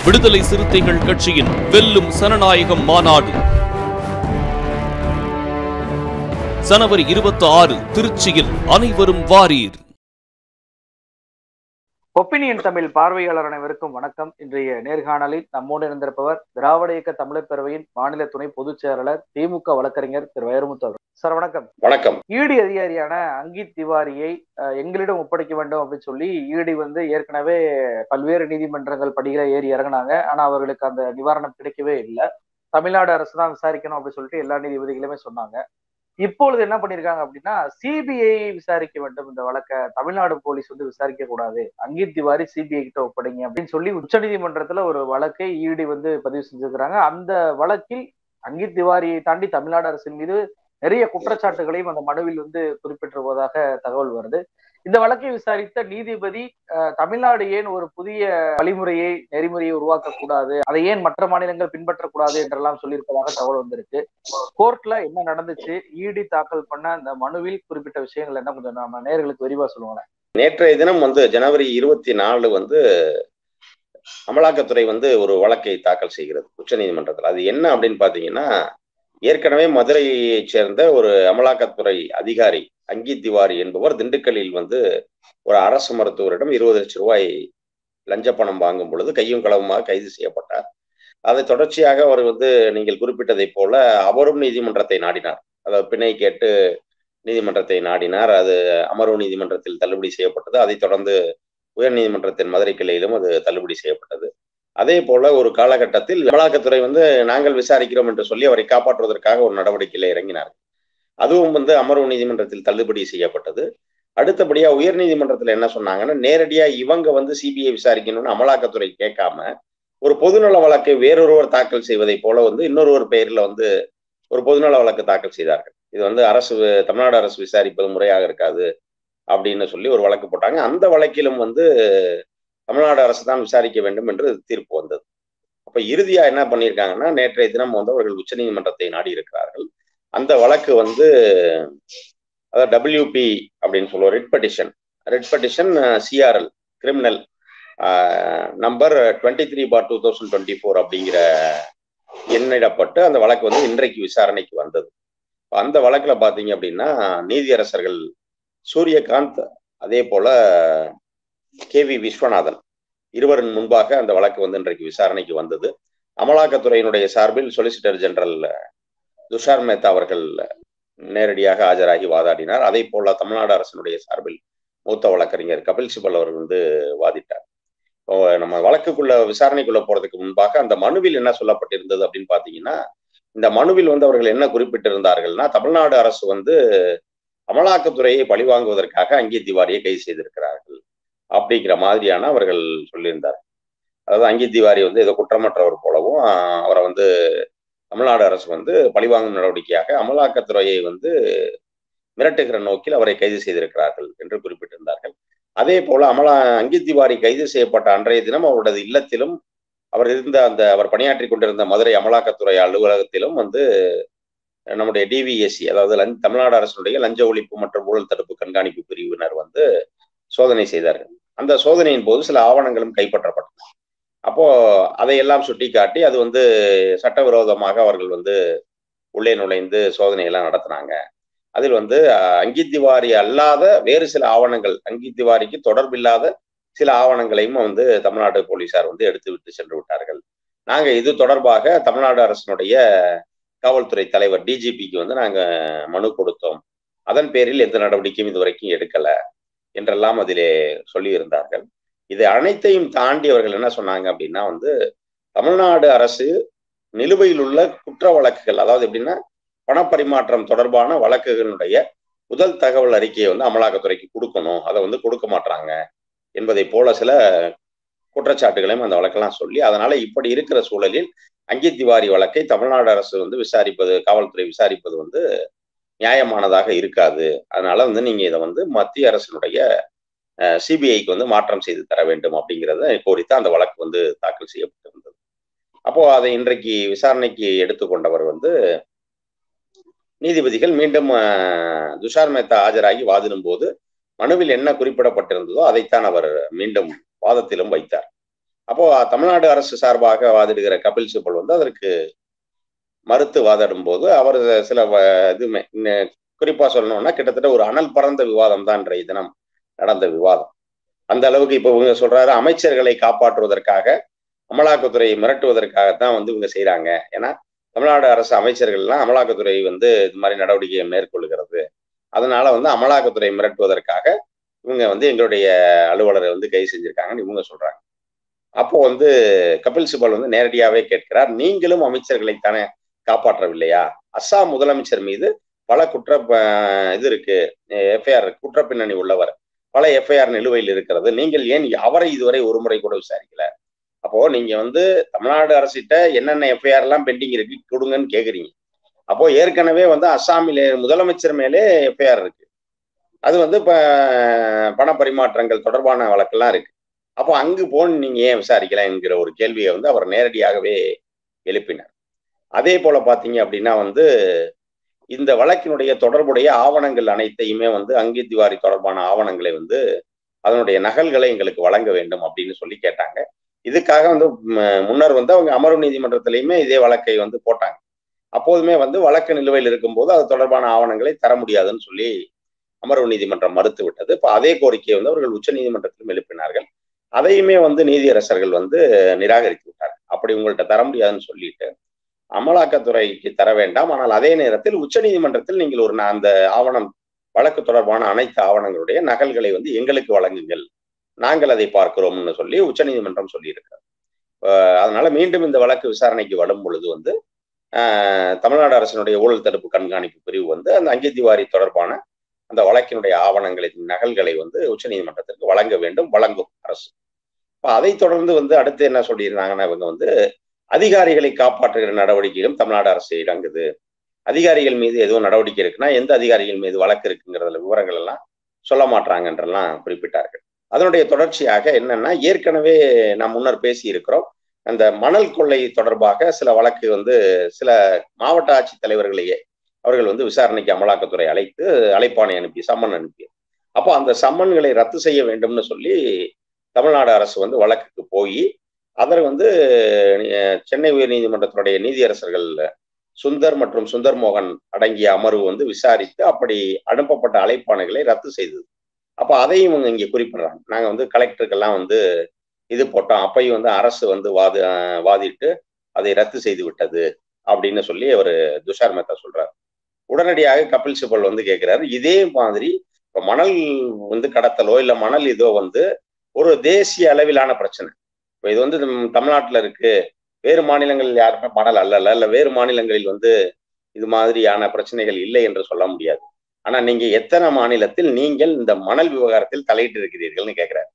விடுதலை சிறுத்தைகள் கட்சியின் வெல்லும் சனநாயகம் மாநாடு ஜனவரி இருபத்தி ஆறு திருச்சியில் அனைவரும் வாரீர் ஒப்பீனியன் தமிழ் பார்வையாளர் அனைவருக்கும் வணக்கம் இன்றைய நேர்காணலில் நம்மோடு இருந்திருப்பவர் திராவிட இயக்க தமிழர் பேரவையின் மாநில துணை பொதுச் செயலாளர் திமுக வழக்கறிஞர் திரு வைரமுத்து அவர் சார் வணக்கம் வணக்கம் ஈடி அதிகாரியான அங்கித் திவாரியை அஹ், எங்களிடம் ஒப்படைக்க வேண்டும் அப்படின்னு சொல்லி ஈடி வந்து ஏற்கனவே பல்வேறு நீதிமன்றங்கள் படிகளை ஏறி இறங்குனாங்க ஆனா அவர்களுக்கு அந்த நிவாரணம் கிடைக்கவே இல்லை தமிழ்நாடு அரசு தான் விசாரிக்கணும் அப்படின்னு சொல்லிட்டு எல்லா நீதிபதிகளுமே சொன்னாங்க இப்பொழுது என்ன பண்ணிருக்காங்க அப்படின்னா சிபிஐ விசாரிக்க வேண்டும் இந்த வழக்கை தமிழ்நாடு போலீஸ் வந்து விசாரிக்க கூடாது அங்கித் திவாரி சிபிஐ கிட்ட ஒப்படைங்க அப்படின்னு சொல்லி உச்சநீதிமன்றத்துல ஒரு வழக்கை ஈடி வந்து பதிவு செஞ்சிருக்கிறாங்க அந்த வழக்கில் அங்கித் திவாரியை தாண்டி தமிழ்நாடு அரசின் மீது நிறைய குற்றச்சாட்டுகளையும் அந்த மனுவில் வந்து குறிப்பிட்டிருப்பதாக தகவல் வருது இந்த வழக்கை விசாரித்த நீதிபதி அஹ், தமிழ்நாடு ஏன் ஒரு புதிய வழிமுறையை நெறிமுறையை உருவாக்க கூடாது அதை ஏன் மற்ற மாநிலங்கள் பின்பற்றக்கூடாது என்றெல்லாம் சொல்லியிருப்பதாக தகவல் வந்திருக்கு கோர்ட்ல என்ன நடந்துச்சு ஈடி தாக்கல் பண்ண அந்த மனுவில் குறிப்பிட்ட விஷயங்கள் என்ன கொஞ்சம் நம்ம நேர்களுக்கு விரிவா சொல்லுவாங்க நேற்றைய தினம் வந்து ஜனவரி இருபத்தி நாலு வந்து அமலாக்கத்துறை வந்து ஒரு வழக்கை தாக்கல் செய்கிறது உச்சநீதிமன்றத்தில் அது என்ன அப்படின்னு பாத்தீங்கன்னா ஏற்கனவே மதுரையைச் சேர்ந்த ஒரு அமலாக்கத்துறை அதிகாரி அங்கித் திவாரி என்பவர் திண்டுக்கல்லில் வந்து ஒரு அரசு மருத்துவரிடம் இருபது லட்சம் ரூபாய் லஞ்ச பணம் வாங்கும் பொழுது கையும் களவுமாக கைது செய்யப்பட்டார் அதை தொடர்ச்சியாக அவர் வந்து நீங்கள் குறிப்பிட்டதைப் போல அவரும் நீதிமன்றத்தை நாடினார் அதாவது பிணை கேட்டு நீதிமன்றத்தை நாடினார் அது அமர்வு நீதிமன்றத்தில் தள்ளுபடி செய்யப்பட்டது அதைத் தொடர்ந்து உயர் நீதிமன்றத்தின் மதுரை கிளையிலும் அது தள்ளுபடி செய்யப்பட்டது அதே போல ஒரு காலகட்டத்தில் அமலாக்கத்துறை வந்து நாங்கள் விசாரிக்கிறோம் என்று சொல்லி அவரை காப்பாற்றுவதற்காக ஒரு நடவடிக்கையில இறங்கினார் அதுவும் வந்து அமர்வு நீதிமன்றத்தில் தள்ளுபடி செய்யப்பட்டது அடுத்தபடியா உயர் நீதிமன்றத்தில் என்ன சொன்னாங்கன்னா நேரடியா இவங்க வந்து சிபிஐ விசாரிக்கணும்னு அமலாக்கத்துறை கேட்காம ஒரு பொதுநல வழக்கை வேறொருவர் தாக்கல் செய்வதை போல வந்து இன்னொருவர் பெயர்ல வந்து ஒரு பொதுநல வழக்கு தாக்கல் செய்தார்கள் இது வந்து அரசு தமிழ்நாடு அரசு விசாரிப்பது முறையாக இருக்காது அப்படின்னு சொல்லி ஒரு வழக்கு போட்டாங்க அந்த வழக்கிலும் வந்து தமிழ்நாடு அரசு தான் விசாரிக்க வேண்டும் என்று தீர்ப்பு வந்தது அப்ப இறுதியா என்ன பண்ணியிருக்காங்கன்னா நேற்றைய தினம் வந்து அவர்கள் உச்சநீதிமன்றத்தை நாடி இருக்கிறார்கள் அந்த வழக்கு வந்து அதாவது டபிள்யூபி அப்படின்னு சொல்லுவோம் red petition red petition CRL criminal number twenty three for two thousand twenty four அப்படிங்கிற எண்ணிடப்பட்டு அந்த வழக்கு வந்து இன்றைக்கு விசாரணைக்கு வந்தது அந்த வழக்குல பாத்தீங்க அப்படின்னா நீதியரசர்கள் சூரியகாந்த் அதே போல கே வி விஸ்வநாதன் இருவரின் முன்பாக அந்த வழக்கு வந்து இன்றைக்கு விசாரணைக்கு வந்தது அமலாக்கத்துறையினுடைய சார்பில் சொலிசிட்டர் ஜெனரல் துஷார் மேத்தா அவர்கள் நேரடியாக ஆஜராகி வாதாடினார் அதே போல தமிழ்நாடு அரசினுடைய சார்பில் மூத்த வழக்கறிஞர் கபில் சிபல் அவர் வந்து வாதிட்டார் இப்போ நம்ம வழக்குக்குள்ள விசாரணைக்குள்ள போறதுக்கு முன்பாக அந்த மனுவில் என்ன சொல்லப்பட்டிருந்தது அப்படின்னு பாத்தீங்கன்னா இந்த மனுவில் வந்து அவர்கள் என்ன குறிப்பிட்டிருந்தார்கள்னா தமிழ்நாடு அரசு வந்து அமலாக்கத்துறையை பழிவாங்குவதற்காக அங்கித் திவாரியை கைது செய்திருக்கிறார்கள் அப்படிங்கிற மாதிரியான அவர்கள் சொல்லியிருந்தார் அதாவது அங்கித் திவாரி வந்து ஏதோ குற்றமற்றவர் போலவும் அவரை வந்து தமிழ்நாடு அரசு வந்து பழிவாங்கும் நடவடிக்கையாக அமலாக்கத்துறையை வந்து மிரட்டுகிற நோக்கில் அவரை கைது செய்திருக்கிறார்கள் என்று குறிப்பிட்டிருந்தார்கள் அதே போல அமலா அங்கித் திவாரி கைது செய்யப்பட்ட அன்றைய தினம் அவரது இல்லத்திலும் அவர் இருந்த அந்த அவர் பணியாற்றி கொண்டிருந்த மதுரை அமலாக்கத்துறை அலுவலகத்திலும் வந்து நம்முடைய டிவிஎஸ்சி அதாவது லஞ் தமிழ்நாடு அரசுடைய லஞ்ச ஒழிப்பு மற்றும் ஊழல் தடுப்பு கண்காணிப்பு பிரிவினர் வந்து சோதனை செய்தார்கள் அந்த சோதனையின் போது சில ஆவணங்களும் கைப்பற்றப்பட்டன அப்போ அதையெல்லாம் சுட்டி காட்டி அது வந்து சட்டவிரோதமாக அவர்கள் வந்து உள்ளே நுழைந்து சோதனை எல்லாம் நடத்தினாங்க அதில் வந்து அங்கித் திவாரி அல்லாத வேறு சில ஆவணங்கள் அங்கித் திவாரிக்கு தொடர்பில்லாத சில ஆவணங்களையும் வந்து தமிழ்நாடு போலீசார் வந்து எடுத்து விட்டு சென்று விட்டார்கள் நாங்க இது தொடர்பாக தமிழ்நாடு அரசினுடைய காவல்துறை தலைவர் டிஜிபிக்கு வந்து நாங்க மனு கொடுத்தோம் அதன் பேரில் எந்த நடவடிக்கையும் இதுவரைக்கும் எடுக்கல என்றெல்லாம் அதிலே சொல்லியிருந்தார்கள் இது அனைத்தையும் தாண்டி அவர்கள் என்ன சொன்னாங்க அப்படின்னா வந்து தமிழ்நாடு அரசு நிலுவையில் உள்ள குற்ற வழக்குகள் அதாவது எப்படின்னா பணப்பரிமாற்றம் தொடர்பான வழக்குகளுடைய முதல் தகவல் அறிக்கையை வந்து அமலாக்கத்துறைக்கு கொடுக்கணும் அதை வந்து கொடுக்க மாட்டாங்க என்பதை போல சில குற்றச்சாட்டுகளையும் அந்த வழக்கெல்லாம் சொல்லி அதனால இப்படி இருக்கிற சூழலில் அங்கித் திவாரி வழக்கை தமிழ்நாடு அரசு வந்து விசாரிப்பது காவல்துறை விசாரிப்பது வந்து நியாயமானதாக இருக்காது அதனால வந்து நீங்க இதை வந்து மத்திய அரசினுடைய சிபிஐக்கு வந்து மாற்றம் செய்து தர வேண்டும் அப்படிங்கிறத கோரித்து அந்த வழக்கு வந்து தாக்கல் செய்யப்பட்டிருந்தது அப்போ அதை இன்றைக்கு விசாரணைக்கு எடுத்துக்கொண்டவர் வந்து நீதிபதிகள் மீண்டும் துஷார் மேத்தா ஆஜராகி வாதிடும் போது மனுவில் என்ன குறிப்பிடப்பட்டிருந்ததோ அதைத்தான் அவர் மீண்டும் வாதத்திலும் வைத்தார் அப்போ தமிழ்நாடு அரசு சார்பாக வாதிடுகிற கபில் சிபல் வந்து அதற்கு மறுத்து வாதிடும் போது அவர் சில இதுமே குறிப்பா சொல்லணும்னா கிட்டத்தட்ட ஒரு அனல் பறந்த விவாதம் தான் இன்றைய தினம் நடந்த விவாதம் அந்த அளவுக்கு இப்ப இவங்க சொல்றாரு அமைச்சர்களை காப்பாற்றுவதற்காக அமலாக்கத்துறையை மிரட்டுவதற்காகத்தான் வந்து இவங்க செய்யறாங்க ஏன்னா தமிழ்நாடு அரசு அமைச்சர்கள்லாம் அமலாக்கத்துறை வந்து இது மாதிரி நடவடிக்கையை மேற்கொள்கிறது அதனால வந்து அமலாக்கத்துறை மிரட்டுவதற்காக இவங்க வந்து எங்களுடைய அலுவலரை வந்து கைது செஞ்சிருக்காங்கன்னு இவங்க சொல்றாங்க அப்போ வந்து கபில் சிபல் வந்து நேரடியாவே கேட்கிறார் நீங்களும் அமைச்சர்களை தானே காப்பாற்றவில்லையா அஸ்ஸாம் முதலமைச்சர் மீது பல குற்ற இது இருக்கு எஃப்ஐஆர் குற்ற பின்னணி உள்ளவர் பல எஃப்ஐஆர் நிலுவையில் இருக்கிறது நீங்கள் ஏன் அவரை இதுவரை ஒரு முறை கூட விசாரிக்கல அப்போ நீங்க வந்து தமிழ்நாடு அரசிட்ட என்னென்ன எஃப்ஐஆர் எல்லாம் பெண்டிங் இருக்கு கொடுங்கன்னு கேக்குறீங்க அப்போ ஏற்கனவே வந்து அஸ்ஸாமிலே முதலமைச்சர் மேலே எஃப்ஐஆர் இருக்கு அது வந்து இப்ப பண பரிமாற்றங்கள் தொடர்பான வழக்கெல்லாம் இருக்கு அப்போ அங்கு போன் நீங்க ஏன் விசாரிக்கலாம் என்கிற ஒரு கேள்வியை வந்து அவர் நேரடியாகவே எழுப்பினார் அதே போல பாத்தீங்க அப்படின்னா வந்து இந்த வழக்கினுடைய தொடர்புடைய ஆவணங்கள் அனைத்தையுமே வந்து அங்கி திவாரி தொடர்பான ஆவணங்களை வந்து அதனுடைய நகல்களை எங்களுக்கு வழங்க வேண்டும் அப்படின்னு சொல்லி கேட்டாங்க இதுக்காக வந்து முன்னர் வந்து அவங்க அமர்வு நீதிமன்றத்திலையுமே இதே வழக்கை வந்து போட்டாங்க அப்போதுமே வந்து வழக்கு நிலுவையில் இருக்கும்போது அது தொடர்பான ஆவணங்களை தர முடியாதுன்னு சொல்லி அமர்வு நீதிமன்றம் மறுத்து விட்டது இப்போ அதே கோரிக்கையை வந்து அவர்கள் உச்ச நீதிமன்றத்திலும் எழுப்பினார்கள் அதையுமே வந்து நீதியரசர்கள் வந்து நிராகரித்து விட்டார்கள் அப்படி உங்கள்கிட்ட தர முடியாதுன்னு சொல்லிட்டு அமலாக்கத்துறைக்கு தர வேண்டாம் ஆனால் அதே நேரத்தில் உச்ச நீதிமன்றத்தில் நீங்கள் ஒரு அந்த ஆவணம் வழக்கு தொடர்பான அனைத்து ஆவணங்களுடைய நகல்களை வந்து எங்களுக்கு வழங்குங்கள் நாங்கள் அதை பார்க்கிறோம்னு சொல்லி உச்சநீதிமன்றம் சொல்லியிருக்கிறார் அதனால மீண்டும் இந்த வழக்கு விசாரணைக்கு வரும் பொழுது வந்து தமிழ்நாடு அரசினுடைய ஊழல் தடுப்பு கண்காணிப்பு பிரிவு வந்து அந்த அங்கி திவாரி தொடர்பான அந்த வழக்கினுடைய ஆவணங்களின் நகல்களை வந்து உச்சநீதிமன்றத்திற்கு வழங்க வேண்டும் வழங்கும் அரசு இப்போ அதை தொடர்ந்து வந்து அடுத்து என்ன சொல்லியிருந்தாங்கன்னா இவங்க வந்து அதிகாரிகளை காப்பாற்றுகிற நடவடிக்கையிலும் தமிழ்நாடு அரசு இறங்குது அதிகாரிகள் மீது எதுவும் நடவடிக்கை இருக்குன்னா எந்த அதிகாரிகள் மீது வழக்கு இருக்குங்கிறதுல விவரங்கள் எல்லாம் சொல்ல மாட்டாங்கன்றெல்லாம் குறிப்பிட்டார்கள் அதனுடைய தொடர்ச்சியாக என்னன்னா ஏற்கனவே நாம் முன்னர் பேசி இருக்கிறோம் அந்த மணல் கொள்ளை தொடர்பாக சில வழக்கு வந்து சில மாவட்ட ஆட்சித் தலைவர்களையே அவர்கள் வந்து விசாரணைக்கு அமலாக்கத்துறை அழைத்து அழைப்பானை அனுப்பி சம்மன் அனுப்பி அப்போ அந்த சம்மன்களை ரத்து செய்ய வேண்டும்னு சொல்லி தமிழ்நாடு அரசு வந்து வழக்குக்கு போய் அதை வந்து சென்னை உயர்நீதிமன்றத்தினுடைய நீதியரசர்கள் சுந்தர் மற்றும் சுந்தர் மோகன் அடங்கிய அமர்வு வந்து விசாரித்து அப்படி அனுப்பப்பட்ட அழைப்பாணைகளை ரத்து செய்தது அப்ப அதையும் இவங்க இங்க குறிப்பிடுறாங்க நாங்க வந்து கலெக்டருக்கெல்லாம் வந்து இது போட்டோம் அப்பையும் வந்து அரசு வந்து வாதி வாதிட்டு அதை ரத்து செய்து விட்டது அப்படின்னு சொல்லி அவர் துஷார் மேத்தா சொல்றாரு உடனடியாக கபில் சிபல் வந்து கேட்கிறாரு இதே மாதிரி இப்ப மணல் வந்து கடத்தலோ இல்ல மணல் இதோ வந்து ஒரு தேசிய அளவிலான பிரச்சனை இப்போ இது வந்து தமிழ்நாட்டில் இருக்கு வேறு மாநிலங்களில் யாருமே மணல் அல்லல இல்ல வேறு மாநிலங்களில் வந்து இது மாதிரியான பிரச்சனைகள் இல்லை என்று சொல்ல முடியாது ஆனா நீங்க எத்தனை மாநிலத்தில் நீங்கள் இந்த மணல் விவகாரத்தில் தலையிட்டு இருக்கிறீர்கள்னு கேட்கிறாரு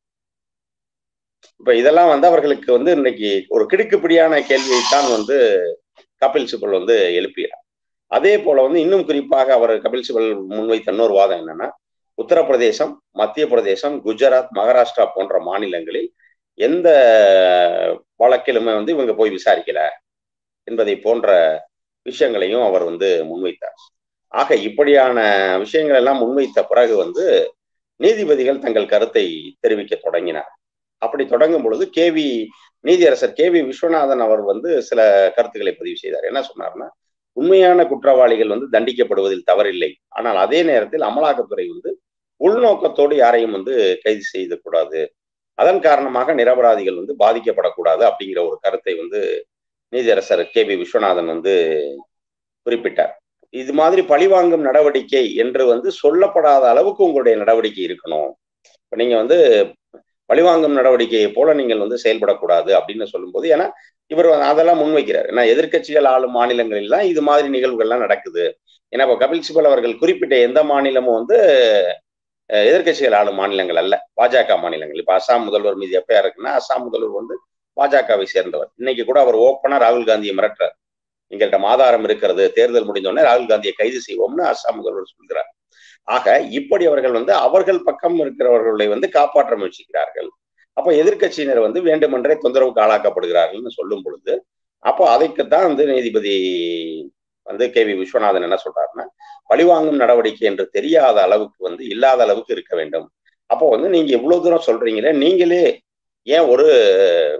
இப்ப இதெல்லாம் வந்து அவர்களுக்கு வந்து இன்னைக்கு ஒரு கிடுக்குப்பிடியான கேள்வியைத்தான் வந்து கபில் சிபல் வந்து எழுப்பினார் அதே போல வந்து இன்னும் குறிப்பாக அவர் கபில் சிபல் முன்வைத்த இன்னொரு வாதம் என்னன்னா உத்தரப்பிரதேசம் மத்திய பிரதேசம் குஜராத் மகாராஷ்டிரா போன்ற மாநிலங்களில் எந்த வழக்கிலுமே வந்து இவங்க போய் விசாரிக்கல என்பதை போன்ற விஷயங்களையும் அவர் வந்து முன்வைத்தார் ஆக இப்படியான விஷயங்கள் எல்லாம் முன்வைத்த பிறகு வந்து நீதிபதிகள் தங்கள் கருத்தை தெரிவிக்க தொடங்கினார் அப்படி தொடங்கும் பொழுது கேவி நீதியரசர் கே வி விஸ்வநாதன் அவர் வந்து சில கருத்துக்களை பதிவு செய்தார் என்ன சொன்னார்னா உண்மையான குற்றவாளிகள் வந்து தண்டிக்கப்படுவதில் தவறில்லை ஆனால் அதே நேரத்தில் அமலாக்கத்துறை வந்து உள்நோக்கத்தோடு யாரையும் வந்து கைது செய்யக்கூடாது அதன் காரணமாக நிரபராதிகள் வந்து பாதிக்கப்படக்கூடாது அப்படிங்கிற ஒரு கருத்தை வந்து நீதியரசர் கே வி விஸ்வநாதன் வந்து குறிப்பிட்டார் இது மாதிரி பழிவாங்கும் நடவடிக்கை என்று வந்து சொல்லப்படாத அளவுக்கு உங்களுடைய நடவடிக்கை இருக்கணும் இப்ப நீங்க வந்து பழிவாங்கும் நடவடிக்கையை போல நீங்கள் வந்து செயல்படக்கூடாது அப்படின்னு சொல்லும்போது ஏன்னா இவர் அதெல்லாம் முன்வைக்கிறார் ஏன்னா எதிர்கட்சிகள் ஆளும் மாநிலங்களில் தான் இது மாதிரி நிகழ்வுகள்லாம் நடக்குது ஏன்னா இப்போ கபில் சிபல் அவர்கள் குறிப்பிட்ட எந்த மாநிலமும் வந்து எதிர்கட்சிகள் ஆளும் மாநிலங்கள் அல்ல பாஜக மாநிலங்கள் இப்ப அசாம் முதல்வர் மீது எப்பயா இருக்குன்னா அசாம் முதல்வர் வந்து பாஜகவை சேர்ந்தவர் இன்னைக்கு கூட அவர் ஓப்பனா ராகுல் காந்தியை மிரட்டுறார் எங்கள்கிட்ட மாதாரம் இருக்கிறது தேர்தல் முடிந்தோடனே ராகுல் காந்தியை கைது செய்வோம்னு அசாம் முதல்வர் சொல்கிறார் ஆக இப்படி அவர்கள் வந்து அவர்கள் பக்கம் இருக்கிறவர்களை வந்து காப்பாற்ற முயற்சிக்கிறார்கள் அப்போ எதிர்கட்சியினர் வந்து வேண்டுமென்றே தொந்தரவுக்கு ஆளாக்கப்படுகிறார்கள்னு சொல்லும் பொழுது அப்போ அதைக்குத்தான் வந்து நீதிபதி வந்து கே வி விஸ்வநாதன் என்ன சொல்றாருன்னா பழிவாங்கும் நடவடிக்கை என்று தெரியாத அளவுக்கு வந்து இல்லாத அளவுக்கு இருக்க வேண்டும் அப்போ வந்து நீங்க இவ்வளவு தூரம் சொல்றீங்களே நீங்களே ஏன் ஒரு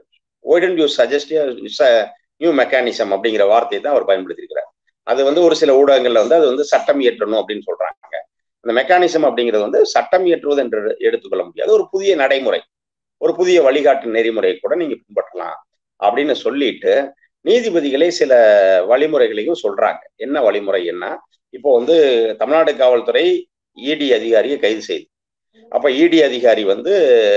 why don't you suggest new mechanism அப்படிங்கிற வார்த்தையை தான் அவர் பயன்படுத்தியிருக்கிறார் அது வந்து ஒரு சில ஊடகங்கள்ல வந்து அது வந்து சட்டம் இயற்றணும் அப்படின்னு சொல்றாங்க அந்த மெக்கானிசம் அப்படிங்கிறது வந்து சட்டம் இயற்றுவது என்று எடுத்துக்கொள்ள முடியாது ஒரு புதிய நடைமுறை ஒரு புதிய வழிகாட்டு நெறிமுறையை கூட நீங்க பின்பற்றலாம் அப்படின்னு சொல்லிட்டு நீதிபதிகளே சில வழிமுறைகளையும் சொல்றாங்க என்ன வழிமுறை என்ன இப்போ வந்து தமிழ்நாடு காவல்துறை இடி அதிகாரியை கைது செய்து அப்ப இடி அதிகாரி வந்து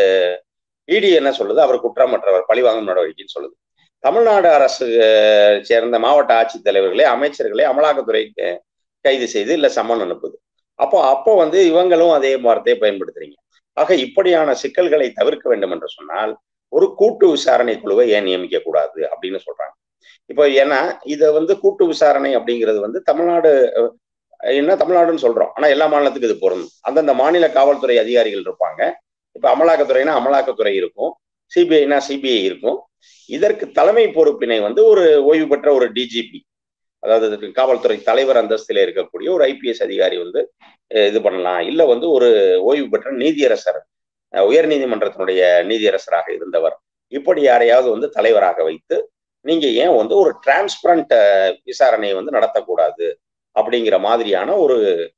இடி என்ன சொல்லுது அவர் குற்றமற்றவர் பழிவாங்கும் நடவடிக்கைன்னு சொல்லுது தமிழ்நாடு அரசு சேர்ந்த மாவட்ட ஆட்சித்தலைவர்களே அமைச்சர்களே அமலாக்கத்துறை கைது செய்து இல்ல சம்மன் அனுப்புது அப்போ அப்போ வந்து இவங்களும் அதே வார்த்தையை பயன்படுத்துறீங்க ஆக இப்படியான சிக்கல்களை தவிர்க்க வேண்டும் என்று சொன்னால் ஒரு கூட்டு விசாரணை குழுவை ஏன் நியமிக்க கூடாது அப்படின்னு சொல்றாங்க இப்போ ஏன்னா இதை வந்து கூட்டு விசாரணை அப்படிங்கிறது வந்து தமிழ்நாடு என்ன தமிழ்நாடுன்னு சொல்றோம் ஆனா எல்லா மாநிலத்துக்கும் இது பொருந்தும் அந்தந்த மாநில காவல்துறை அதிகாரிகள் இருப்பாங்க இப்ப அமலாக்கத்துறைனா அமலாக்கத்துறை இருக்கும் சிபிஐனா சிபிஐ இருக்கும் இதற்கு தலைமை பொறுப்பினை வந்து ஒரு ஓய்வு பெற்ற ஒரு டிஜிபி அதாவது காவல்துறை தலைவர் அந்தஸ்தில இருக்கக்கூடிய ஒரு ஐபிஎஸ் அதிகாரி வந்து இது பண்ணலாம் இல்ல வந்து ஒரு ஓய்வு பெற்ற நீதியரசர் உயர் நீதிமன்றத்தினுடைய நீதியரசராக இருந்தவர் இப்படி யாரையாவது வந்து தலைவராக வைத்து நீங்க ஏன் வந்து ஒரு டிரான்ஸ்பரண்ட் விசாரணையை வந்து நடத்தக்கூடாது அப்படிங்கிற மாதிரியான ஒரு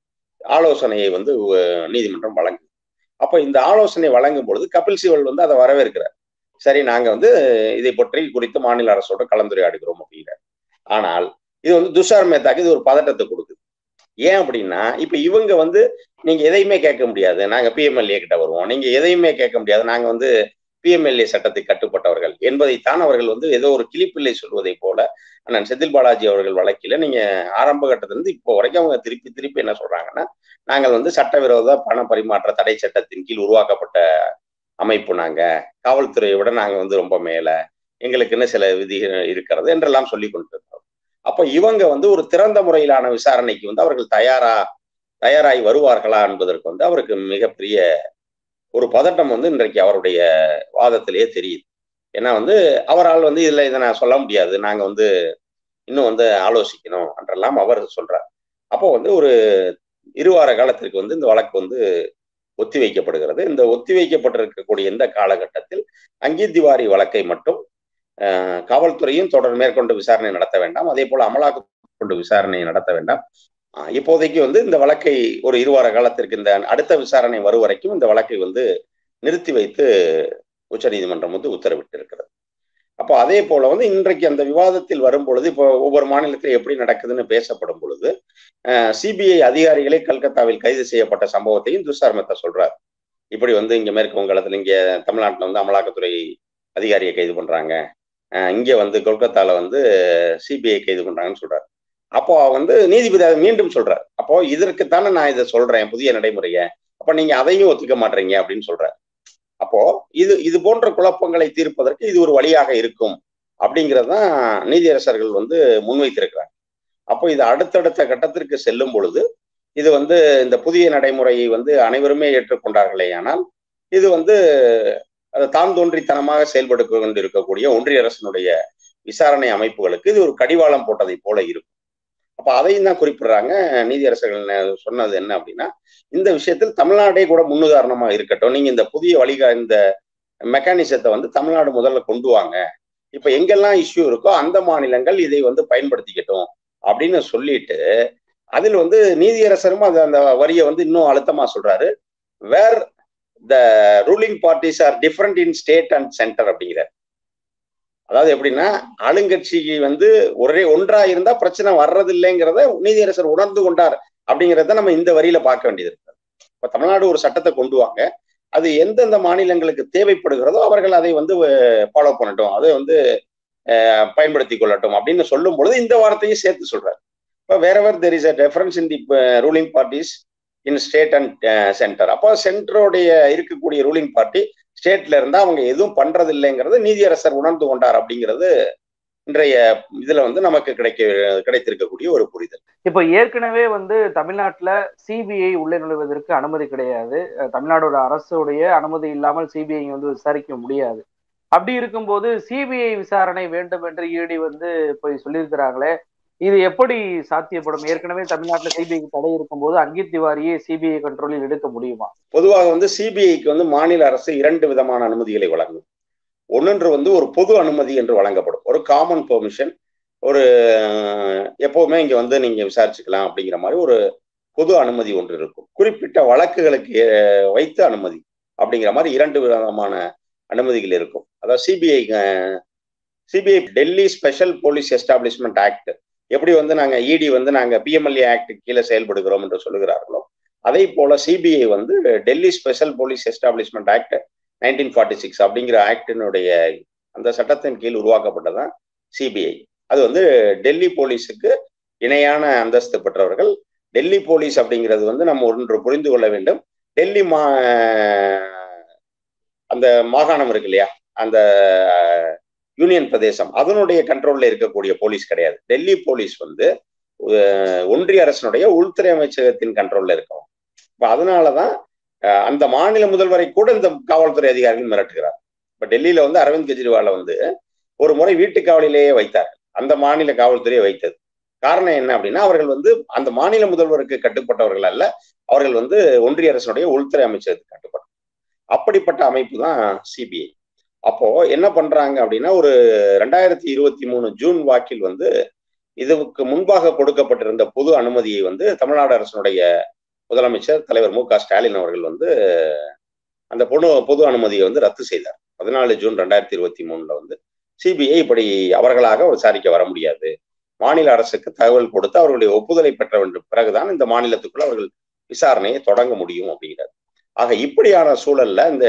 ஆலோசனையை வந்து நீதிமன்றம் வழங்குது அப்போ இந்த ஆலோசனை வழங்கும் பொழுது கபில் சிவல் வந்து அதை வரவேற்கிறார் சரி நாங்க வந்து இதை பற்றி குறித்து மாநில அரசோட கலந்துரையாடுகிறோம் அப்படிங்கிறார் ஆனால் இது வந்து துஷார் மேத்தாக்கு இது ஒரு பதட்டத்தை கொடுக்குது ஏன் அப்படின்னா இப்ப இவங்க வந்து நீங்க எதையுமே கேட்க முடியாது நாங்க பிஎம்எல்ஏ கிட்ட வருவோம் நீங்க எதையுமே கேட்க முடியாது நாங்க வந்து பிஎம்எல்ஏ சட்டத்துக்கு கட்டுப்பட்டவர்கள் என்பதைத்தான் அவர்கள் வந்து ஏதோ ஒரு கிளிப்பிள்ளை சொல்வதை போல அண்ணன் செந்தில் பாலாஜி அவர்கள் வழக்கில நீங்க ஆரம்ப கட்டத்திலிருந்து இப்போ வரைக்கும் அவங்க திருப்பி திருப்பி என்ன சொல்றாங்கன்னா நாங்கள் வந்து சட்டவிரோத பண பரிமாற்ற தடை சட்டத்தின் கீழ் உருவாக்கப்பட்ட அமைப்பு நாங்க காவல்துறையை விட நாங்க வந்து ரொம்ப மேல எங்களுக்குன்னு சில விதி இருக்கிறது என்றெல்லாம் சொல்லி கொண்டிருக்கிறோம் அப்ப இவங்க வந்து ஒரு திறந்த முறையிலான விசாரணைக்கு வந்து அவர்கள் தயாரா தயாராகி வருவார்களா என்பதற்கு வந்து அவருக்கு மிகப்பெரிய ஒரு பதட்டம் வந்து இன்றைக்கு அவருடைய வாதத்திலேயே தெரியுது ஏன்னா வந்து அவரால் வந்து இதுல இதை நான் சொல்ல முடியாது நாங்க வந்து இன்னும் வந்து ஆலோசிக்கணும் என்றெல்லாம் அவர் சொல்றார் அப்போ வந்து ஒரு இருவார காலத்திற்கு வந்து இந்த வழக்கு வந்து ஒத்தி வைக்கப்படுகிறது இந்த ஒத்தி வைக்கப்பட்டிருக்கக்கூடிய இந்த காலகட்டத்தில் அங்கீத் திவாரி வழக்கை மட்டும் காவல்துறையும் தொடர் மேற்கொண்டு விசாரணை நடத்த வேண்டாம் அதே போல அமலாக்க கொண்டு விசாரணை நடத்த வேண்டாம் இப்போதைக்கு வந்து இந்த வழக்கை ஒரு இருவார காலத்திற்கு இந்த அடுத்த விசாரணை வரும் வரைக்கும் இந்த வழக்கை வந்து நிறுத்தி வைத்து உச்சநீதிமன்றம் வந்து உத்தரவிட்டு இருக்கிறது அப்போ அதே போல வந்து இன்றைக்கு அந்த விவாதத்தில் வரும் பொழுது இப்போ ஒவ்வொரு மாநிலத்திலும் எப்படி நடக்குதுன்னு பேசப்படும் பொழுது சிபிஐ அதிகாரிகளே கல்கத்தாவில் கைது செய்யப்பட்ட சம்பவத்தையும் துஷார் மெத்தா சொல்றார் இப்படி வந்து இங்க மேற்கு வங்காளத்துல இங்க தமிழ்நாட்டில் வந்து அமலாக்கத்துறை அதிகாரியை கைது பண்றாங்க இங்க வந்து கொல்கத்தால வந்து சிபிஐ கைது பண்றாங்கன்னு சொல்றாரு அப்போ வந்து நீதிபதி அதை மீண்டும் சொல்றாரு அப்போ இதற்குத்தானே நான் இதை சொல்றேன் புதிய நடைமுறைய அப்ப நீங்க அதையும் ஒத்துக்க மாட்டீங்க அப்படின்னு சொல்றாரு அப்போ இது இது போன்ற குழப்பங்களை தீர்ப்பதற்கு இது ஒரு வழியாக இருக்கும் அப்படிங்கிறது தான் நீதியரசர்கள் வந்து முன்வைத்திருக்கிறாங்க அப்போ இது அடுத்தடுத்த கட்டத்திற்கு செல்லும் பொழுது இது வந்து இந்த புதிய நடைமுறையை வந்து அனைவருமே ஏற்றுக்கொண்டார்களே ஆனால் இது வந்து அது தான் தோன்றித்தனமாக செயல்பட்டு கொண்டு இருக்கக்கூடிய ஒன்றிய அரசினுடைய விசாரணை அமைப்புகளுக்கு இது ஒரு கடிவாளம் போட்டதை போல இருக்கும் அப்ப அதையும் தான் குறிப்பிடுறாங்க நீதியரசர்கள் சொன்னது என்ன அப்படின்னா இந்த விஷயத்தில் தமிழ்நாடே கூட முன்னுதாரணமா இருக்கட்டும் நீங்க இந்த புதிய வழிகா இந்த மெக்கானிசத்தை வந்து தமிழ்நாடு முதல்ல கொண்டு வாங்க இப்ப எங்கெல்லாம் இஷ்யூ இருக்கோ அந்த மாநிலங்கள் இதை வந்து பயன்படுத்திக்கட்டும் அப்படின்னு சொல்லிட்டு அதில் வந்து நீதியரசரும் அது அந்த வரியை வந்து இன்னும் அழுத்தமா சொல்றாரு where the ruling parties are different in state and centre அப்படிங்கிறார் அதாவது எப்படின்னா ஆளுங்கட்சி வந்து ஒரே ஒன்றா இருந்தா பிரச்சனை வர்றது இல்லைங்கிறத நீதியரசர் உணர்ந்து கொண்டார் அப்படிங்கிறத நம்ம இந்த வரியில பார்க்க வேண்டியது இருக்கு இப்ப தமிழ்நாடு ஒரு சட்டத்தை கொண்டு வாங்க அது எந்தெந்த மாநிலங்களுக்கு தேவைப்படுகிறதோ அவர்கள் அதை வந்து ஃபாலோ பண்ணட்டும் அதை வந்து பயன்படுத்தி கொள்ளட்டும் அப்படின்னு சொல்லும் பொழுது இந்த வார்த்தையும் சேர்த்து சொல்றாரு இப்போ wherever there is a difference in the ruling parties in state and centre அப்போ சென்டருடைய இருக்கக்கூடிய ரூலிங் பார்ட்டி ஸ்டேட்ல இருந்தா அவங்க எதுவும் பண்றது இல்லைங்கிறது நீதியரசர் உணர்ந்து கொண்டார் அப்படிங்கிறது இன்றைய இதுல வந்து நமக்கு கிடைக்க கிடைத்திருக்கக்கூடிய ஒரு புரிதல் இப்ப ஏற்கனவே வந்து தமிழ்நாட்டுல சிபிஐ உள்ளே நுழைவதற்கு அனுமதி கிடையாது தமிழ்நாடோட அரசுடைய அனுமதி இல்லாமல் சிபிஐ வந்து விசாரிக்க முடியாது அப்படி இருக்கும்போது சிபிஐ விசாரணை வேண்டும் என்று ஈடி வந்து போய் சொல்லியிருக்கிறாங்களே இது எப்படி சாத்தியப்படும் ஏற்கனவே தமிழ்நாட்டுல சிபிஐக்கு தடை இருக்கும்போது அங்கித் திவாரியே சிபிஐ கண்ட்ரோலில் எடுக்க முடியுமா பொதுவாக வந்து சிபிஐக்கு வந்து மாநில அரசு இரண்டு விதமான அனுமதிகளை வழங்கும் ஒன்னொன்று வந்து ஒரு பொது அனுமதி என்று வழங்கப்படும் ஒரு காமன் பெர்மிஷன் ஒரு எப்பவுமே இங்க வந்து நீங்க விசாரிச்சுக்கலாம் அப்படிங்கிற மாதிரி ஒரு பொது அனுமதி ஒன்று இருக்கும் குறிப்பிட்ட வழக்குகளுக்கு வைத்த அனுமதி அப்படிங்கிற மாதிரி இரண்டு விதமான அனுமதிகள் இருக்கும் அதாவது CBI CBI Delhi special police establishment act எப்படி வந்து நாங்க இடி வந்து நாங்க பிஎம்எல்ஏ ஆக்ட் கீழே செயல்படுகிறோம் என்று சொல்லுகிறார்களோ அதே போல சிபிஐ வந்து Delhi special police establishment act nineteen forty six அப்படிங்கிற ஆக்டினுடைய அந்த சட்டத்தின் கீழ் உருவாக்கப்பட்டதான் சிபிஐ அது வந்து டெல்லி போலீஸுக்கு இணையான அந்தஸ்து பெற்றவர்கள் டெல்லி போலீஸ் அப்படிங்கிறது வந்து நம்ம ஒன்று புரிந்து கொள்ள வேண்டும் டெல்லி மா அந்த மாகாணம் இருக்கு இல்லையா அந்த யூனியன் பிரதேசம் அதனுடைய கண்ட்ரோல்ல இருக்கக்கூடிய போலீஸ் கிடையாது டெல்லி போலீஸ் வந்து ஒன்றிய அரசனுடைய உள்துறை அமைச்சகத்தின் கண்ட்ரோல்ல இருக்கும் இப்ப அதனாலதான் அந்த மாநில முதல்வரை கூட இந்த காவல்துறை அதிகாரிகள் மிரட்டுகிறார் இப்ப டெல்லியில வந்து அரவிந்த் கெஜ்ரிவாலை வந்து ஒரு முறை வீட்டு காவலிலேயே வைத்தார் அந்த மாநில காவல்துறையை வைத்தது காரணம் என்ன அப்படின்னா அவர்கள் வந்து அந்த மாநில முதல்வருக்கு கட்டுப்பட்டவர்கள் அல்ல அவர்கள் வந்து ஒன்றிய அரசனுடைய உள்துறை அமைச்சகத்துக்கு கட்டுப்பட்ட அப்படிப்பட்ட அமைப்பு தான் சிபிஐ அப்போ என்ன பண்றாங்க அப்படின்னா ஒரு ரெண்டாயிரத்தி இருபத்தி மூணு ஜூன் வாக்கில் வந்து இதுக்கு முன்பாக கொடுக்கப்பட்டிருந்த பொது அனுமதியை வந்து தமிழ்நாடு அரசனுடைய முதலமைச்சர் தலைவர் மு க ஸ்டாலின் அவர்கள் வந்து அந்த பொது பொது அனுமதியை வந்து ரத்து செய்தார் பதினாலு ஜூன் ரெண்டாயிரத்தி இருபத்தி மூணுல வந்து சிபிஐ இப்படி அவர்களாக விசாரிக்க வர முடியாது மாநில அரசுக்கு தகவல் கொடுத்து அவர்களுடைய ஒப்புதலை பெற்ற வேண்டும் பிறகுதான் இந்த மாநிலத்துக்குள்ள அவர்கள் விசாரணையை தொடங்க முடியும் அப்படிங்கிறார் ஆக இப்படியான சூழல்ல இந்த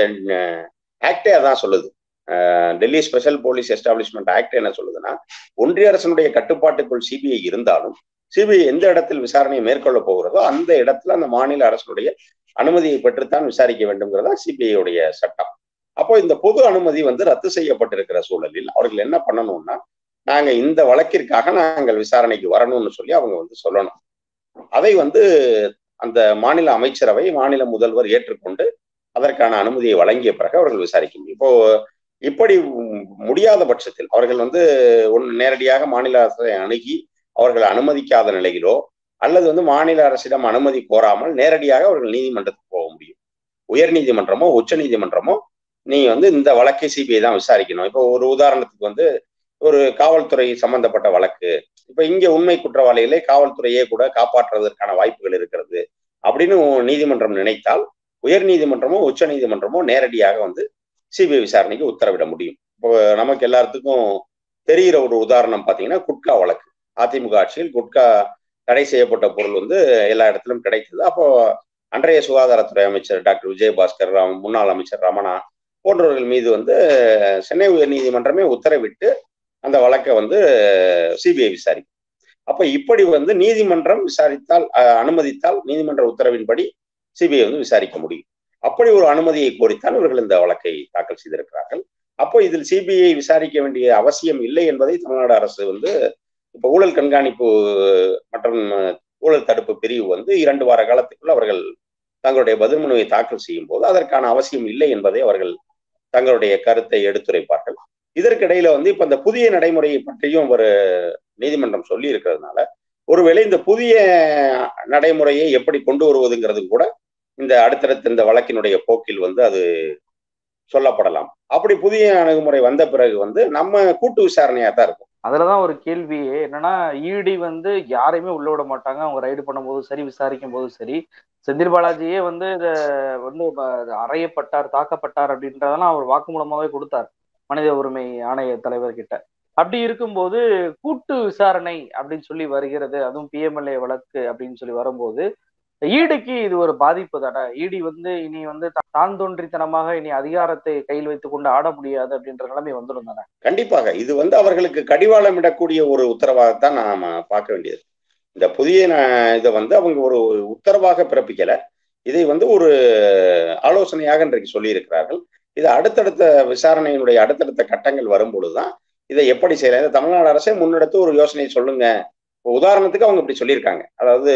ஆக்டே அதான் சொல்லுது Delhi special police establishment act என்ன சொல்லுதுன்னா ஒன்றிய அரசனுடைய கட்டுப்பாட்டுக்குள் சிபிஐ இருந்தாலும் சிபிஐ எந்த இடத்தில் விசாரணையை மேற்கொள்ள போகிறதோ அந்த இடத்துல அந்த மாநில அரசுடைய அனுமதியை பெற்றுத்தான் விசாரிக்க வேண்டும்ங்கிறதா சிபிஐடைய சட்டம் அப்போ இந்த பொது அனுமதி வந்து ரத்து செய்யப்பட்டிருக்கிற சூழலில் அவர்கள் என்ன பண்ணணும்னா நாங்க இந்த வழக்கிற்காக நாங்கள் விசாரணைக்கு வரணும்னு சொல்லி அவங்க வந்து சொல்லணும் அதை வந்து அந்த மாநில அமைச்சரவை மாநில முதல்வர் ஏற்றுக்கொண்டு அதற்கான அனுமதியை வழங்கிய பிறகு அவர்கள் விசாரிக்க முடியும் இப்போ இப்படி முடியாத பட்சத்தில் அவர்கள் வந்து ஒன்று நேரடியாக மாநில அரசை அணுகி அவர்கள் அனுமதிக்காத நிலையிலோ அல்லது வந்து மாநில அரசிடம் அனுமதி கோராமல் நேரடியாக அவர்கள் நீதிமன்றத்துக்கு போக முடியும் உயர் நீதிமன்றமோ உச்ச நீதிமன்றமோ நீ வந்து இந்த வழக்கை சிபிஐ தான் விசாரிக்கணும் இப்போ ஒரு உதாரணத்துக்கு வந்து ஒரு காவல்துறை சம்பந்தப்பட்ட வழக்கு இப்ப இங்க உண்மை குற்றவாளிகளை காவல்துறையே கூட காப்பாற்றுவதற்கான வாய்ப்புகள் இருக்கிறது அப்படின்னு நீதிமன்றம் நினைத்தால் உயர் நீதிமன்றமோ உச்ச நீதிமன்றமோ நேரடியாக வந்து சிபிஐ விசாரணைக்கு உத்தரவிட முடியும் இப்போ நமக்கு எல்லாத்துக்கும் தெரிகிற ஒரு உதாரணம் பார்த்தீங்கன்னா குட்கா வழக்கு அதிமுக ஆட்சியில் குட்கா தடை செய்யப்பட்ட பொருள் வந்து எல்லா இடத்திலும் கிடைத்தது அப்போ அன்றைய சுகாதாரத்துறை அமைச்சர் டாக்டர் விஜயபாஸ்கர் முன்னாள் அமைச்சர் ரமணா போன்றவர்கள் மீது வந்து சென்னை உயர் நீதிமன்றமே உத்தரவிட்டு அந்த வழக்கை வந்து சிபிஐ விசாரிக்கும் அப்ப இப்படி வந்து நீதிமன்றம் விசாரித்தால் அனுமதித்தால் நீதிமன்ற உத்தரவின்படி சிபிஐ வந்து விசாரிக்க முடியும் அப்படி ஒரு அனுமதியை கோரித்தான் இவர்கள் இந்த வழக்கை தாக்கல் செய்திருக்கிறார்கள் அப்போ இதில் சிபிஐ விசாரிக்க வேண்டிய அவசியம் இல்லை என்பதை தமிழ்நாடு அரசு வந்து இப்போ ஊழல் கண்காணிப்பு மற்றும் ஊழல் தடுப்பு பிரிவு வந்து இரண்டு வார காலத்துக்குள் அவர்கள் தங்களுடைய பதில் மனுவை தாக்கல் செய்யும் போது அதற்கான அவசியம் இல்லை என்பதை அவர்கள் தங்களுடைய கருத்தை எடுத்துரைப்பார்கள் இதற்கிடையில வந்து இப்ப இந்த புதிய நடைமுறையை பற்றியும் ஒரு நீதிமன்றம் சொல்லி இருக்கிறதுனால ஒருவேளை இந்த புதிய நடைமுறையை எப்படி கொண்டு வருவதுங்கிறது கூட இந்த அடுத்தடுத்த இந்த வழக்கினுடைய போக்கில் வந்து அது சொல்லப்படலாம் அப்படி புதிய அணுகுமுறை வந்த பிறகு வந்து நம்ம கூட்டு விசாரணையா தான் இருக்கும் அதுலதான் ஒரு கேள்வியே என்னன்னா இடி வந்து யாரையுமே உள்ள விட மாட்டாங்க அவங்க ரைடு பண்ணும்போதும் சரி விசாரிக்கும் போதும் சரி செந்தில் பாலாஜியே வந்து இத வந்து அறையப்பட்டார் தாக்கப்பட்டார் அப்படின்றதெல்லாம் அவர் வாக்குமூலமாவே கொடுத்தார் மனித உரிமை ஆணைய தலைவர்கிட்ட அப்படி இருக்கும்போது கூட்டு விசாரணை அப்படின்னு சொல்லி வருகிறது அதுவும் பிஎம்எல்ஏ வழக்கு அப்படின்னு சொல்லி வரும்போது ஈடிக்கு இது ஒரு பாதிப்பு தானே ஈடி வந்து இனி வந்து தான் தோன்றித்தனமாக இனி அதிகாரத்தை கையில் வைத்துக் கொண்டு ஆட முடியாது அப்படின்ற நிலைமை வந்துடும் தானே கண்டிப்பாக இது வந்து அவர்களுக்கு கடிவாளம் இடக்கூடிய ஒரு உத்தரவாகத்தான் நாம பார்க்க வேண்டியது இந்த புதிய இதை வந்து அவங்க ஒரு உத்தரவாக பிறப்பிக்கல இதை வந்து ஒரு ஆலோசனையாக இன்றைக்கு சொல்லி இருக்கிறார்கள் இது அடுத்தடுத்த விசாரணையினுடைய அடுத்தடுத்த கட்டங்கள் வரும்பொழுதுதான் இதை எப்படி செய்யலாம் தமிழ்நாடு அரசே முன்னெடுத்து ஒரு யோசனையை சொல்லுங்க உதாரணத்துக்கு அவங்க இப்படி சொல்லியிருக்காங்க அதாவது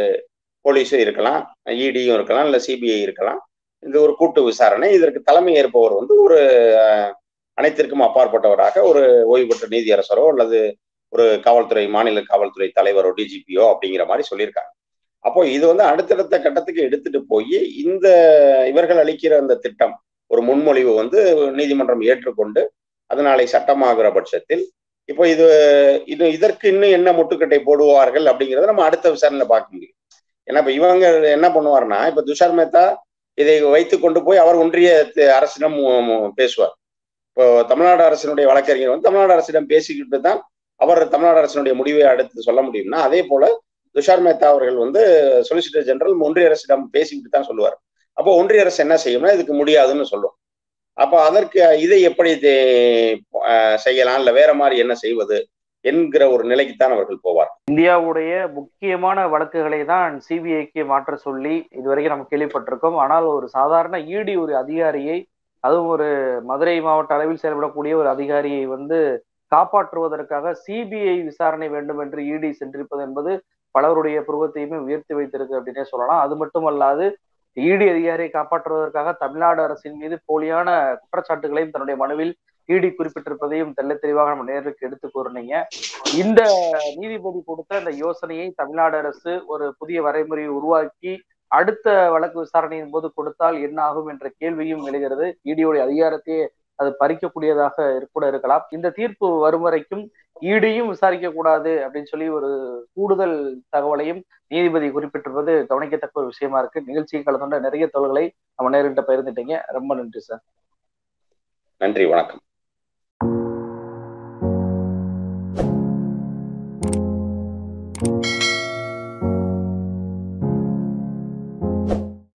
போலீஸும் இருக்கலாம் இடியும் இருக்கலாம் இல்லை சிபிஐ இருக்கலாம் இந்த ஒரு கூட்டு விசாரணை இதற்கு தலைமை ஏற்பவர் வந்து ஒரு அனைத்திற்கும் அப்பாற்பட்டவராக ஒரு ஓய்வு பெற்ற நீதியரசரோ அல்லது ஒரு காவல்துறை மாநில காவல்துறை தலைவரோ டிஜிபியோ அப்படிங்கிற மாதிரி சொல்லியிருக்காங்க அப்போ இது வந்து அடுத்தடுத்த கட்டத்துக்கு எடுத்துட்டு போய் இந்த இவர்கள் அளிக்கிற அந்த திட்டம் ஒரு முன்மொழிவு வந்து நீதிமன்றம் ஏற்றுக்கொண்டு அது நாளை சட்டமாகிற பட்சத்தில் இப்போ இது இது இதற்கு இன்னும் என்ன முட்டுக்கட்டை போடுவார்கள் அப்படிங்கிறத நம்ம அடுத்த விசாரணையில பார்க்க முடியும் ஏன்னா இப்ப இவங்க என்ன பண்ணுவார்னா இப்ப துஷார் மேத்தா இதை வைத்து கொண்டு போய் அவர் ஒன்றிய அரசிடம் பேசுவார் இப்போ தமிழ்நாடு அரசினுடைய வழக்கறிஞர் வந்து தமிழ்நாடு அரசிடம் பேசிக்கிட்டு தான் அவர் தமிழ்நாடு அரசினுடைய முடிவை அடுத்து சொல்ல முடியும்னா அதே போல துஷார் மேத்தா அவர்கள் வந்து சொலிசிட்டர் ஜெனரல் ஒன்றிய அரசிடம் பேசிக்கிட்டு தான் சொல்லுவார் அப்போ ஒன்றிய அரசு என்ன செய்யும்னா இதுக்கு முடியாதுன்னு சொல்லும் அப்போ அதற்கு இதை எப்படி செய்யலாம் இல்ல வேற மாதிரி என்ன செய்வது என்கிற ஒரு நிலைக்குத்தான் அவர்கள் போவார் இந்தியாவுடைய முக்கியமான வழக்குகளை தான் சிபிஐக்கு மாற்ற சொல்லி இதுவரைக்கும் நம்ம கேள்விப்பட்டிருக்கோம் ஆனால் ஒரு சாதாரண இடி ஒரு அதிகாரியை அதுவும் ஒரு மதுரை மாவட்ட அளவில் செயல்படக்கூடிய ஒரு அதிகாரியை வந்து காப்பாற்றுவதற்காக சிபிஐ விசாரணை வேண்டும் என்று இடி சென்றிருப்பது என்பது பலருடைய புருவத்தையுமே உயர்த்தி வைத்திருக்கு அப்படின்னே சொல்லலாம் அது மட்டுமல்லாது இடி அதிகாரியை காப்பாற்றுவதற்காக தமிழ்நாடு அரசின் மீது போலியான குற்றச்சாட்டுகளையும் தன்னுடைய மனுவில் இடி குறிப்பிட்டிருப்பதையும் தெல்ல தெளிவாக நம்ம நேருக்கு எடுத்து கூறினீங்க இந்த நீதிபதி கொடுத்த இந்த யோசனையை தமிழ்நாடு அரசு ஒரு புதிய வரைமுறையை உருவாக்கி அடுத்த வழக்கு விசாரணையின் போது கொடுத்தால் என்ன ஆகும் என்ற கேள்வியும் எழுகிறது இடியோடைய அதிகாரத்தையே அது பறிக்கக்கூடியதாக கூட இருக்கலாம் இந்த தீர்ப்பு வரும் வரைக்கும் ஈடியும் விசாரிக்க கூடாது அப்படின்னு சொல்லி ஒரு கூடுதல் தகவலையும் நீதிபதி குறிப்பிட்டிருப்பது கவனிக்கத்தக்க ஒரு விஷயமா இருக்கு நிகழ்ச்சியை கலந்துள்ள நிறைய தகவல்களை நம்ம நேரிட்ட பகிர்ந்துட்டீங்க ரொம்ப நன்றி சார் நன்றி வணக்கம்